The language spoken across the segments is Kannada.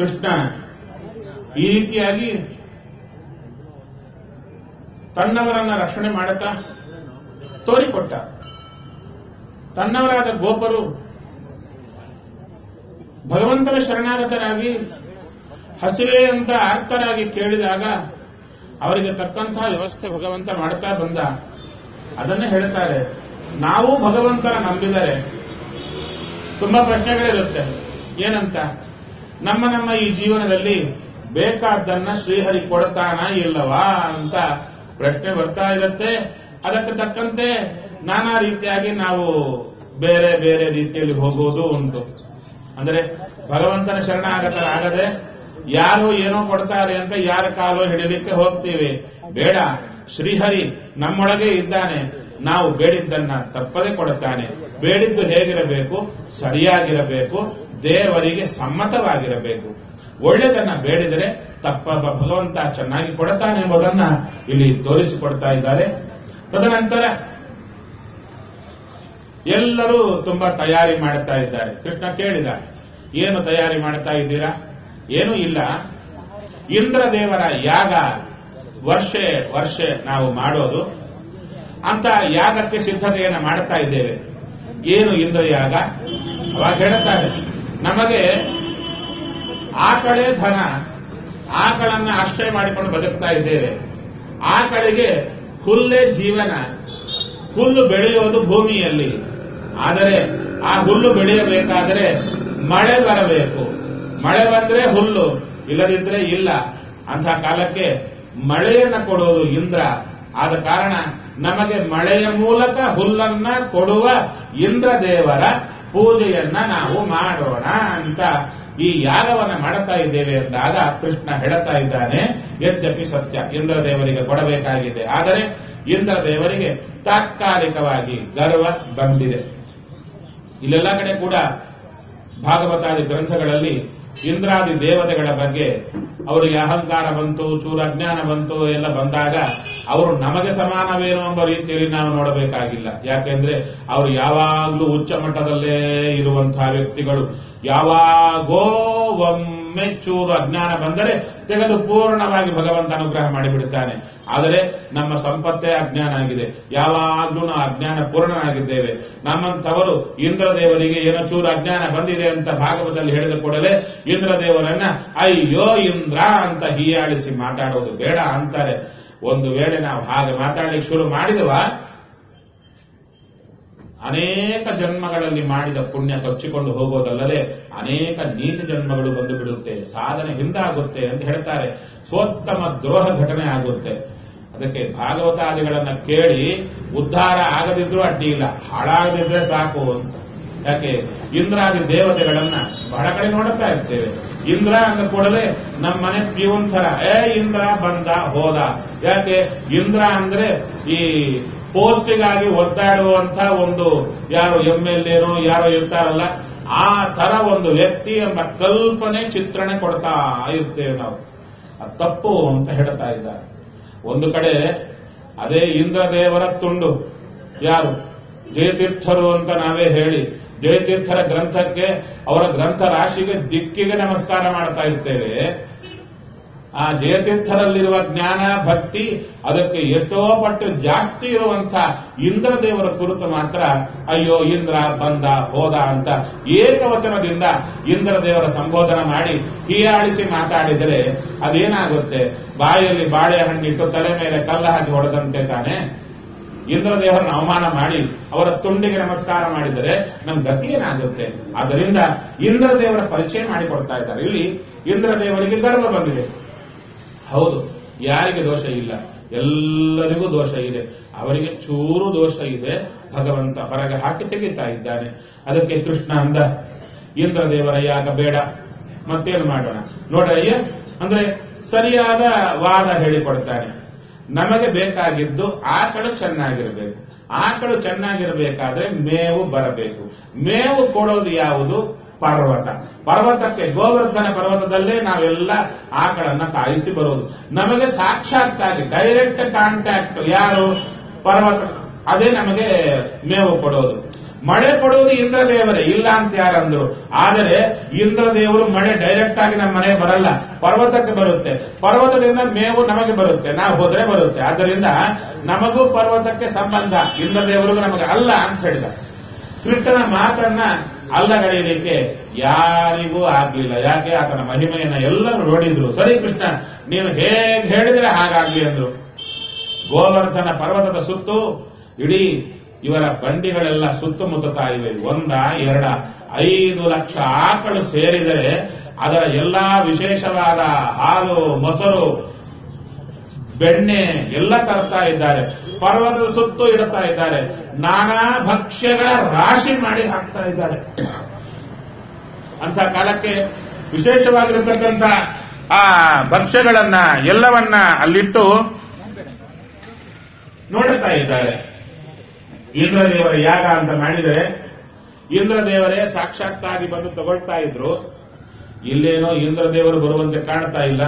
ಕೃಷ್ಣ ಈ ರೀತಿಯಾಗಿ ತನ್ನವರನ್ನ ರಕ್ಷಣೆ ಮಾಡುತ್ತಾ ತೋರಿಕೊಟ್ಟ ತನ್ನವರಾದ ಗೋಪರು ಭಗವಂತನ ಶರಣಾಗತರಾಗಿ ಹಸಿವೆ ಅಂತ ಆರ್ತರಾಗಿ ಕೇಳಿದಾಗ ಅವರಿಗೆ ತಕ್ಕಂತಹ ವ್ಯವಸ್ಥೆ ಭಗವಂತ ಮಾಡ್ತಾ ಬಂದ ಅದನ್ನೇ ಹೇಳ್ತಾರೆ ನಾವು ಭಗವಂತನ ನಂಬಿದರೆ ತುಂಬಾ ಪ್ರಶ್ನೆಗಳಿರುತ್ತೆ ಏನಂತ ನಮ್ಮ ನಮ್ಮ ಈ ಜೀವನದಲ್ಲಿ ಬೇಕಾದ್ದನ್ನ ಶ್ರೀಹರಿ ಕೊಡ್ತಾನ ಇಲ್ಲವಾ ಅಂತ ಪ್ರಶ್ನೆ ಬರ್ತಾ ಇರುತ್ತೆ ಅದಕ್ಕೆ ತಕ್ಕಂತೆ ನಾನಾ ರೀತಿಯಾಗಿ ನಾವು ಬೇರೆ ಬೇರೆ ರೀತಿಯಲ್ಲಿ ಹೋಗುವುದು ಉಂಟು ಅಂದ್ರೆ ಭಗವಂತನ ಶರಣಾಗತರಾಗದೆ ಯಾರು ಏನೋ ಕೊಡ್ತಾರೆ ಅಂತ ಯಾರ ಕಾಲು ಹಿಡಿಲಿಕ್ಕೆ ಹೋಗ್ತೀವಿ ಬೇಡ ಶ್ರೀಹರಿ ನಮ್ಮೊಳಗೆ ಇದ್ದಾನೆ ನಾವು ಬೇಡಿದ್ದನ್ನ ತಪ್ಪದೆ ಕೊಡುತ್ತಾನೆ ಬೇಡಿದ್ದು ಹೇಗಿರಬೇಕು ಸರಿಯಾಗಿರಬೇಕು ದೇವರಿಗೆ ಸಮ್ಮತವಾಗಿರಬೇಕು ಒಳ್ಳೆದನ್ನ ಬೇಡಿದರೆ ತಪ್ಪ ಭಗವಂತ ಚೆನ್ನಾಗಿ ಕೊಡುತ್ತಾನೆ ಎಂಬುದನ್ನ ಇಲ್ಲಿ ತೋರಿಸಿಕೊಡ್ತಾ ಇದ್ದಾರೆ ತದನಂತರ ಎಲ್ಲರೂ ತುಂಬಾ ತಯಾರಿ ಮಾಡುತ್ತಾ ಇದ್ದಾರೆ ಕೃಷ್ಣ ಕೇಳಿದ ಏನು ತಯಾರಿ ಮಾಡ್ತಾ ಇದ್ದೀರಾ ಏನೂ ಇಲ್ಲ ಇಂದ್ರದೇವರ ಯಾಗ ವರ್ಷೆ ವರ್ಷೆ ನಾವು ಮಾಡೋದು ಅಂತ ಯಾಗಕ್ಕೆ ಸಿದ್ಧತೆಯನ್ನು ಮಾಡುತ್ತಾ ಇದ್ದೇವೆ ಏನು ಇಂದ್ರ ಯಾಗ ಅವಾಗ ಹೇಳುತ್ತಾರೆ ನಮಗೆ ಆಕಳೆ ಧನ ಆಕಳನ್ನ ಆಶ್ರಯ ಮಾಡಿಕೊಂಡು ಬದುಕ್ತಾ ಇದ್ದೇವೆ ಆ ಕಡೆಗೆ ಹುಲ್ಲೇ ಜೀವನ ಹುಲ್ಲು ಬೆಳೆಯೋದು ಭೂಮಿಯಲ್ಲಿ ಆದರೆ ಆ ಹುಲ್ಲು ಬೆಳೆಯಬೇಕಾದರೆ ಮಳೆ ಬರಬೇಕು ಮಳೆ ಬಂದ್ರೆ ಹುಲ್ಲು ಇಲ್ಲದಿದ್ರೆ ಇಲ್ಲ ಅಂಥ ಕಾಲಕ್ಕೆ ಮಳೆಯನ್ನ ಕೊಡುವುದು ಇಂದ್ರ ಆದ ಕಾರಣ ನಮಗೆ ಮಳೆಯ ಮೂಲಕ ಹುಲ್ಲನ್ನ ಕೊಡುವ ಇಂದ್ರ ದೇವರ ಪೂಜೆಯನ್ನ ನಾವು ಮಾಡೋಣ ಅಂತ ಈ ಯಾಗವನ್ನ ಮಾಡುತ್ತಾ ಇದ್ದೇವೆ ಎಂದಾಗ ಕೃಷ್ಣ ಹೇಳುತ್ತಾ ಇದ್ದಾನೆ ಯದ್ಯಪಿ ಸತ್ಯ ಇಂದ್ರ ದೇವರಿಗೆ ಕೊಡಬೇಕಾಗಿದೆ ಆದರೆ ಇಂದ್ರ ದೇವರಿಗೆ ತಾತ್ಕಾಲಿಕವಾಗಿ ಗರ್ವ ಬಂದಿದೆ ಇಲ್ಲೆಲ್ಲ ಕಡೆ ಕೂಡ ಭಾಗವತಾದಿ ಗ್ರಂಥಗಳಲ್ಲಿ ಇಂದ್ರಾದಿ ದೇವತೆಗಳ ಬಗ್ಗೆ ಅವರಿಗೆ ಅಹಂಕಾರ ಬಂತು ಚೂರ ಅಜ್ಞಾನ ಬಂತು ಎಲ್ಲ ಬಂದಾಗ ಅವರು ನಮಗೆ ಸಮಾನವೇನೋ ಎಂಬ ರೀತಿಯಲ್ಲಿ ನಾವು ನೋಡಬೇಕಾಗಿಲ್ಲ ಯಾಕೆಂದ್ರೆ ಅವರು ಯಾವಾಗಲೂ ಉಚ್ಚ ಮಟ್ಟದಲ್ಲೇ ಇರುವಂತಹ ವ್ಯಕ್ತಿಗಳು ಯಾವಾಗೋ ಒಮ್ಮೆ ಚೂರು ಅಜ್ಞಾನ ಬಂದರೆ ತೆಗೆದು ಪೂರ್ಣವಾಗಿ ಭಗವಂತ ಅನುಗ್ರಹ ಮಾಡಿಬಿಡುತ್ತಾನೆ ಆದರೆ ನಮ್ಮ ಸಂಪತ್ತೇ ಅಜ್ಞಾನ ಆಗಿದೆ ಯಾವಾಗ್ಲೂ ನಾವು ಅಜ್ಞಾನ ಪೂರ್ಣನಾಗಿದ್ದೇವೆ ನಮ್ಮಂಥವರು ಇಂದ್ರದೇವರಿಗೆ ಏನೋ ಚೂರು ಅಜ್ಞಾನ ಬಂದಿದೆ ಅಂತ ಭಾಗವತದಲ್ಲಿ ಹೇಳಿದ ಕೂಡಲೇ ಇಂದ್ರದೇವರನ್ನ ಅಯ್ಯೋ ಇಂದ್ರ ಅಂತ ಹೀಯಾಳಿಸಿ ಮಾತಾಡೋದು ಬೇಡ ಅಂತಾರೆ ಒಂದು ವೇಳೆ ನಾವು ಹಾಗೆ ಮಾತಾಡಲಿಕ್ಕೆ ಶುರು ಮಾಡಿದವ ಅನೇಕ ಜನ್ಮಗಳಲ್ಲಿ ಮಾಡಿದ ಪುಣ್ಯ ಕೊಚ್ಚಿಕೊಂಡು ಹೋಗೋದಲ್ಲದೆ ಅನೇಕ ನೀಚ ಜನ್ಮಗಳು ಬಂದು ಬಿಡುತ್ತೆ ಸಾಧನೆ ಹಿಂದಾಗುತ್ತೆ ಅಂತ ಹೇಳ್ತಾರೆ ಸ್ವೋತ್ತಮ ದ್ರೋಹ ಘಟನೆ ಆಗುತ್ತೆ ಅದಕ್ಕೆ ಭಾಗವತಾದಿಗಳನ್ನ ಕೇಳಿ ಉದ್ಧಾರ ಆಗದಿದ್ರೂ ಅಡ್ಡಿ ಇಲ್ಲ ಹಾಳಾಗದಿದ್ರೆ ಸಾಕು ಅಂತ ಯಾಕೆ ಇಂದ್ರಾದಿ ದೇವತೆಗಳನ್ನ ಬಹಳ ಕಡೆ ನೋಡುತ್ತಾ ಇರ್ತೇವೆ ಇಂದ್ರ ಅಂದ ಕೂಡಲೇ ನಮ್ಮ ಮನೆ ಪ್ಯೂನ್ ಥರ ಏ ಇಂದ್ರ ಬಂದ ಹೋದ ಯಾಕೆ ಇಂದ್ರ ಅಂದ್ರೆ ಈ ಪೋಸ್ಟಿಗಾಗಿ ಒದ್ದಾಡುವಂತ ಒಂದು ಯಾರು ಎಂ ಎಲ್ ಎನೋ ಯಾರೋ ಇರ್ತಾರಲ್ಲ ಆ ತರ ಒಂದು ವ್ಯಕ್ತಿ ಎಂಬ ಕಲ್ಪನೆ ಚಿತ್ರಣ ಕೊಡ್ತಾ ಇರ್ತೇವೆ ನಾವು ಅದು ತಪ್ಪು ಅಂತ ಹೇಳ್ತಾ ಇದ್ದಾರೆ ಒಂದು ಕಡೆ ಅದೇ ಇಂದ್ರದೇವರ ತುಂಡು ಯಾರು ಜಯತೀರ್ಥರು ಅಂತ ನಾವೇ ಹೇಳಿ ಜಯತೀರ್ಥರ ಗ್ರಂಥಕ್ಕೆ ಅವರ ಗ್ರಂಥ ರಾಶಿಗೆ ದಿಕ್ಕಿಗೆ ನಮಸ್ಕಾರ ಮಾಡ್ತಾ ಇರ್ತೇವೆ ಆ ಜಯತೀರ್ಥರಲ್ಲಿರುವ ಜ್ಞಾನ ಭಕ್ತಿ ಅದಕ್ಕೆ ಎಷ್ಟೋ ಪಟ್ಟು ಜಾಸ್ತಿ ಇರುವಂತ ಇಂದ್ರದೇವರ ಕುರಿತು ಮಾತ್ರ ಅಯ್ಯೋ ಇಂದ್ರ ಬಂದ ಹೋದ ಅಂತ ಏಕವಚನದಿಂದ ಇಂದ್ರದೇವರ ಸಂಬೋಧನ ಮಾಡಿ ಹೀಯಾಳಿಸಿ ಮಾತಾಡಿದರೆ ಅದೇನಾಗುತ್ತೆ ಬಾಯಲ್ಲಿ ಬಾಳೆಹಣ್ಣಿಟ್ಟು ತಲೆ ಮೇಲೆ ಕಲ್ಲ ಹಾಕಿ ಹೊಡೆದಂತೆ ತಾನೆ ಇಂದ್ರದೇವರನ್ನು ಅವಮಾನ ಮಾಡಿ ಅವರ ತುಂಡಿಗೆ ನಮಸ್ಕಾರ ಮಾಡಿದರೆ ನಮ್ಮ ಗತಿ ಏನಾಗುತ್ತೆ ಆದ್ದರಿಂದ ಇಂದ್ರದೇವರ ಪರಿಚಯ ಮಾಡಿಕೊಡ್ತಾ ಇದ್ದಾರೆ ಇಲ್ಲಿ ಇಂದ್ರದೇವರಿಗೆ ಗರ್ವ ಬಂದಿದೆ ಹೌದು ಯಾರಿಗೆ ದೋಷ ಇಲ್ಲ ಎಲ್ಲರಿಗೂ ದೋಷ ಇದೆ ಅವರಿಗೆ ಚೂರು ದೋಷ ಇದೆ ಭಗವಂತ ಹೊರಗೆ ಹಾಕಿ ತೆಗಿತಾ ಇದ್ದಾನೆ ಅದಕ್ಕೆ ಕೃಷ್ಣ ಅಂದ ಇಂದ್ರದೇವರ ಯಾಗ ಬೇಡ ಮತ್ತೇನು ಮಾಡೋಣ ನೋಡ್ರಯ್ಯ ಅಂದ್ರೆ ಸರಿಯಾದ ವಾದ ಹೇಳಿಕೊಡ್ತಾನೆ ನಮಗೆ ಬೇಕಾಗಿದ್ದು ಆಕಳು ಚೆನ್ನಾಗಿರಬೇಕು ಆಕಳು ಚೆನ್ನಾಗಿರಬೇಕಾದ್ರೆ ಮೇವು ಬರಬೇಕು ಮೇವು ಕೊಡೋದು ಯಾವುದು ಪರ್ವತ ಪರ್ವತಕ್ಕೆ ಗೋವರ್ಧನ ಪರ್ವತದಲ್ಲೇ ನಾವೆಲ್ಲ ಆಕಳನ್ನ ಕಾಯಿಸಿ ಬರೋದು ನಮಗೆ ಸಾಕ್ಷಾತ್ತಾಗಿ ಡೈರೆಕ್ಟ್ ಕಾಂಟ್ಯಾಕ್ಟ್ ಯಾರು ಪರ್ವತ ಅದೇ ನಮಗೆ ಮೇವು ಕೊಡೋದು ಮಳೆ ಕೊಡುವುದು ಇಂದ್ರದೇವರೇ ಇಲ್ಲ ಅಂತ ಯಾರಂದ್ರು ಆದರೆ ಇಂದ್ರದೇವರು ಮಳೆ ಡೈರೆಕ್ಟ್ ಆಗಿ ನಮ್ಮ ಮನೆಗೆ ಬರಲ್ಲ ಪರ್ವತಕ್ಕೆ ಬರುತ್ತೆ ಪರ್ವತದಿಂದ ಮೇವು ನಮಗೆ ಬರುತ್ತೆ ನಾವು ಹೋದ್ರೆ ಬರುತ್ತೆ ಆದ್ದರಿಂದ ನಮಗೂ ಪರ್ವತಕ್ಕೆ ಸಂಬಂಧ ಇಂದ್ರದೇವರಿಗೂ ನಮಗೆ ಅಲ್ಲ ಅಂತ ಹೇಳಿದ ಕೃಷ್ಣನ ಮಾತನ್ನ ಅಲ್ಲಗಳೆಯಲಿಕ್ಕೆ ಯಾರಿಗೂ ಆಗ್ಲಿಲ್ಲ ಯಾಕೆ ಆತನ ಮಹಿಮೆಯನ್ನ ಎಲ್ಲರೂ ನೋಡಿದ್ರು ಸರಿ ಕೃಷ್ಣ ನೀನು ಹೇಗೆ ಹೇಳಿದ್ರೆ ಹಾಗಾಗ್ಲಿ ಅಂದ್ರು ಗೋವರ್ಧನ ಪರ್ವತದ ಸುತ್ತು ಇಡೀ ಇವರ ಬಂಡಿಗಳೆಲ್ಲ ಸುತ್ತಮುತ್ತುತ್ತಾ ಇವೆ ಒಂದ ಎರಡ ಐದು ಲಕ್ಷ ಆಕಳು ಸೇರಿದರೆ ಅದರ ಎಲ್ಲಾ ವಿಶೇಷವಾದ ಹಾಲು ಮೊಸರು ಬೆಣ್ಣೆ ಎಲ್ಲ ತರ್ತಾ ಇದ್ದಾರೆ ಪರ್ವತದ ಸುತ್ತು ಇಡುತ್ತಾ ಇದ್ದಾರೆ ನಾನಾ ಭಕ್ಷ್ಯಗಳ ರಾಶಿ ಮಾಡಿ ಹಾಕ್ತಾ ಇದ್ದಾರೆ ಅಂತ ಕಾಲಕ್ಕೆ ವಿಶೇಷವಾಗಿರತಕ್ಕಂಥ ಆ ಭಕ್ಷ್ಯಗಳನ್ನ ಎಲ್ಲವನ್ನ ಅಲ್ಲಿಟ್ಟು ನೋಡುತ್ತಾ ಇದ್ದಾರೆ ಇಂದ್ರದೇವರ ಯಾಗ ಅಂತ ಮಾಡಿದರೆ ಇಂದ್ರದೇವರೇ ಸಾಕ್ಷಾತ್ತಾಗಿ ಬಂದು ತಗೊಳ್ತಾ ಇದ್ರು ಇಲ್ಲೇನೋ ಇಂದ್ರದೇವರು ಬರುವಂತೆ ಕಾಣ್ತಾ ಇಲ್ಲ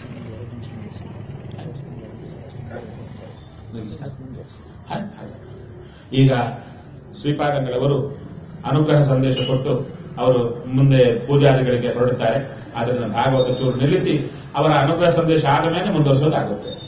ಈಗ ಶ್ರೀಪಾದಂಗಳವರು ಅನುಗ್ರಹ ಸಂದೇಶ ಕೊಟ್ಟು ಅವರು ಮುಂದೆ ಪೂಜಾದಿಗಳಿಗೆ ಹೊರಡುತ್ತಾರೆ ಅದರಿಂದ ಭಾಗವತ ಚೂರು ನಿಲ್ಲಿಸಿ ಅವರ ಅನುಗ್ರಹ ಸಂದೇಶ ಆದ ಮೇಲೆ ಮುಂದುವರಿಸೋದಾಗುತ್ತೆ